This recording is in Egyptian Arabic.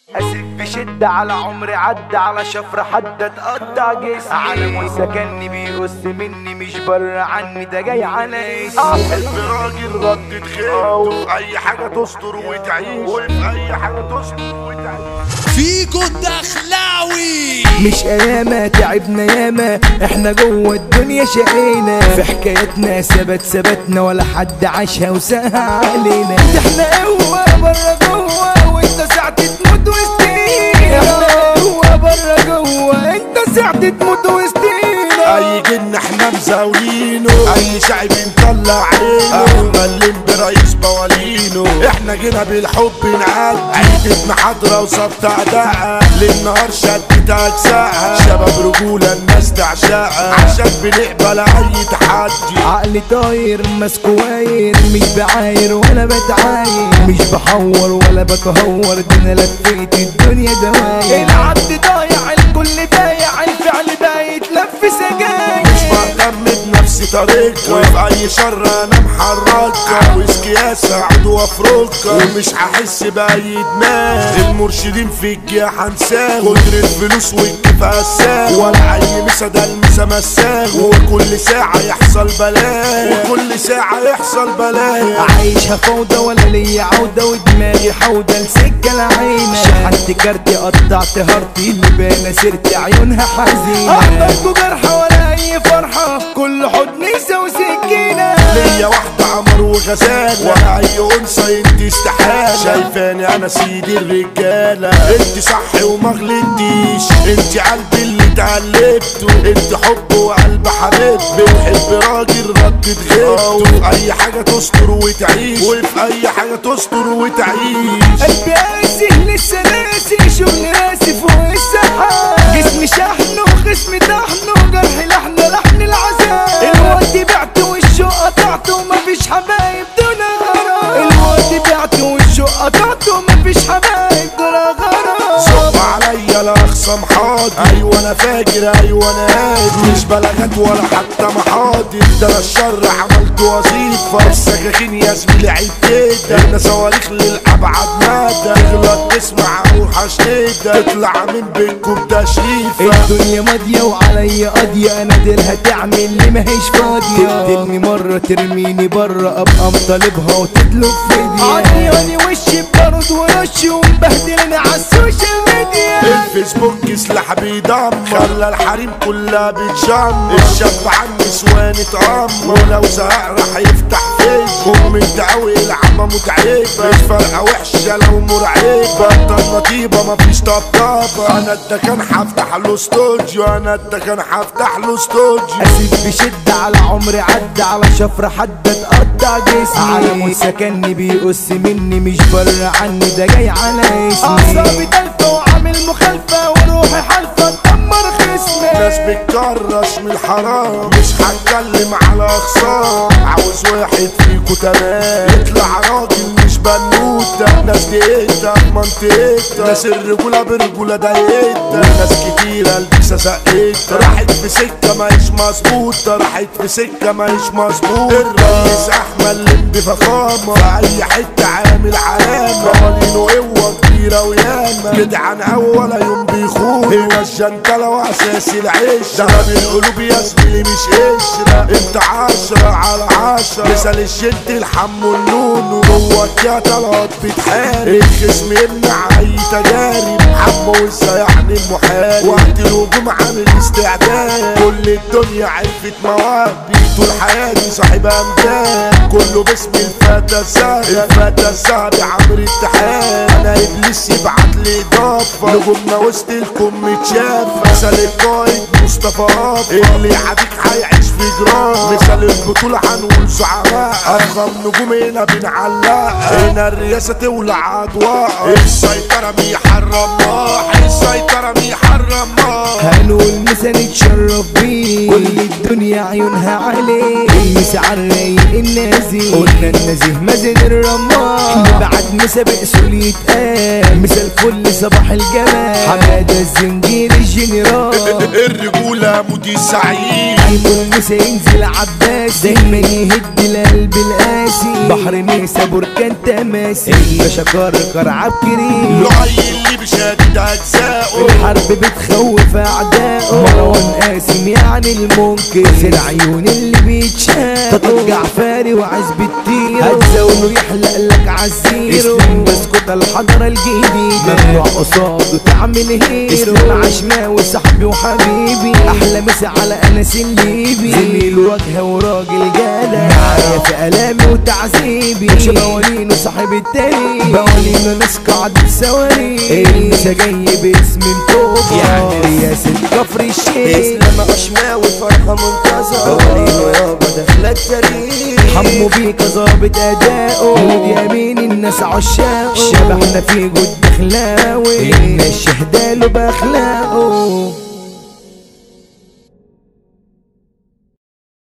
اسف بشدة على عمري عدى على شفرة حد اتقطع جسمي على سكني بيقص مني مش بره عني ده جاي على اسمي الراجل ردت خيرته في اي حاجه تستر وتعيش وفي اي حاجه تستر وتعيش فيكو الدخلاوي مش ايامة تعبنا ياما احنا جوه الدنيا شقينا في حكايتنا ثبت ثبتنا ولا حد عاشها وساها علينا ده احنا قوة بره جوه وانت ساعة تموت وسطينا احنا قوة بره جوه انت ساعة تموت وسطينا اي جن احنا مزاولينه اي شعب مطلع عينه احنا اللي برئيس بوالينه احنا جينا بالحب نعدي عيدتنا حضرة وصبت اعداء للنهار شدت اجزاء شباب رجولة الناس تعشقها عشان بنقبل اي تحدي عقلي طاير ماسكه واير مش بعاير ولا بتعاير مش بحور ولا بتهور ده انا لفيت الدنيا دواير العد ضايع الكل بايع الفعل بايت لف سجاير مش مهتم بنفسي طريقة وفي اي شر انا محركة عاوز كياس اقعد وافركة ومش هحس باي دماغ المرشدين في الجيا هنساغ كتر الفلوس والكيف قساغ ولا اي مسا ده المسا مساغ وكل ساعة يحصل بلاء وكل ساعة يحصل بلاء عايشها فوضى ولا ليا عودة ودماغي حودة لسكة العينة شحنت كارتي قطعت هارتي اللي بانا سيرتي عيونها حزينة أحضركوا جرحى ولا أي فرحة كل حضن يساوي سكينة ليا واحدة عمر وغزالة ولا أي أنثى انت استحالة شايفاني أنا سيد الرجالة انت صح وما غلطتيش انت قلبي اللي اتقلبته انت حب وقلب حبيب بتحب راجل ردت غيبته في أي حاجة تستر وتعيش وفي أي حاجة تستر وتعيش قلبي قاسي لسه ناسي شغل راسي فوق السحاب جسمي شحن وخصمي طحن وجرحي لحن لحن العذاب الوقت بعت والشوق قطعت ومفيش حبايب دون غرام الوقت بعت والشوق قطعت ومفيش حبايب دون غرام صب عليا لا اخصم حاضر ايوه انا فاكر ايوه انا قادر مش بلاغات ولا حتى محاضر ده انا الشر عملت وظيفه السكاكين يا زميلي عيب كده احنا صواريخ للابعد مدى تغلط تسمع اوحش كده تطلع من بينكم تشريفه الدنيا ماضية وعليا قاضية انا ديلها تعمل لي ماهيش فاضية تقتلني مرة ترميني برا ابقى مطالبها وتطلب فدية عطياني وشي ببرد ورش ومبهدلني على السوشيال ميديا الفيسبوك سلاح بيدمر خلى الحريم كلها بتشمر الشاب عن نسوان اتأمر ولو زهق راح يفتح فيك ام الدعوي العمى متعبة مش فارقة وحشة لو مرعبة بطل نطيبة مفيش طبطبة انا الدكان هفتح له استوديو انا الدكان هفتح له استوديو اسف بشدة على عمري عدى على شفرة حد اتقطع جسمي على موت سكني بيقص مني مش بره عني ده جاي على اسمي اعصابي تلفة وعامل مخالفة وروحي حالفة تدمر خصمي ناس بتكرش من الحرام مش هتكلم على خصام عاوز واحد فيكو تمام يطلع راجل مش بنوتة ناس دقيقتها في منطقتها ناس الرجولة برجولة ضايقتها ناس كتيرة البسة سقيتها راحت في سكة ماهيش مظبوطة راحت في سكة ماهيش مظبوطة الرئيس أحمد لمبي فخامة في أي حتة عامل علامة قوانينه قوة كبيرة وياما جدعان أول يوم بيخون هنا الجنتلة وأساس العيش دهب القلوب يا زميلي مش قشرة انت عشرة على عشرة مثال الشد الحم النونو جواك يا طلعت بتحارب الخصم يمنع أي تجارب حمو وازاي يعني المحارب وقت الهجوم عامل استعداد كل الدنيا عرفت مواهبي طول حياتي صاحب أمجاد كله باسم الفتى الذهبي الفتى الذهبي عمرو اتحاد أنا إبليس يبعت لي إضافة نجومنا وسط الكم متشاف مثل القائد مصطفى قافة اللي يعاديك هيعيش في جرام مثل البطولة هنقول زعماء أفخم نجوم هنا بنعلقها هنا الرئاسة تولع أضواء السيطرة بيحرمها السيطرة بيحرمها هنقول مسا نتشرف بيه كل الدنيا عيونها عليه المسا عالرايق النازي قلنا النزيه مازن الرماح نبعت مسا بأسول يتقال مسا الفل صباح الجمال حمادة الزنجير الجنرال الرجولة مودي سعيد هيكون مسا ينزل عباس دايما يهد القلب القاسي بحر نيسا بركان تماسي الباشا كركر عبكري لؤي اللي وشدد اجزائه الحرب بتخوف اعدائه مروان قاسم يعني المنكر في العيون اللي بيتشاف تطلع جعفاري وعزب التير هتزاوله يحلق لك عزيره اسلم بسكوت الحضرة الجديدة ممنوع قصاده تعمل هيرو اسلم عشماوي صاحبي وحبيبي احلى مسا على انس الليبي زميل واجهه وراجل جدع معايا في الامي وتعذيبي مش بوالينه صاحب التاريخ بوالينه ناس قاعدة صواريخ المسا جاي باسم مطوبة يعني رياسة كفر الشيخ اسلام عشماوي فرحة منتظرة بورينه يابا داخلة التاريخ حمو بيك ظابط اداؤه جود يمين الناس عشاقه شبحنا في جود اخلاوي الناس شهداله باخلاقه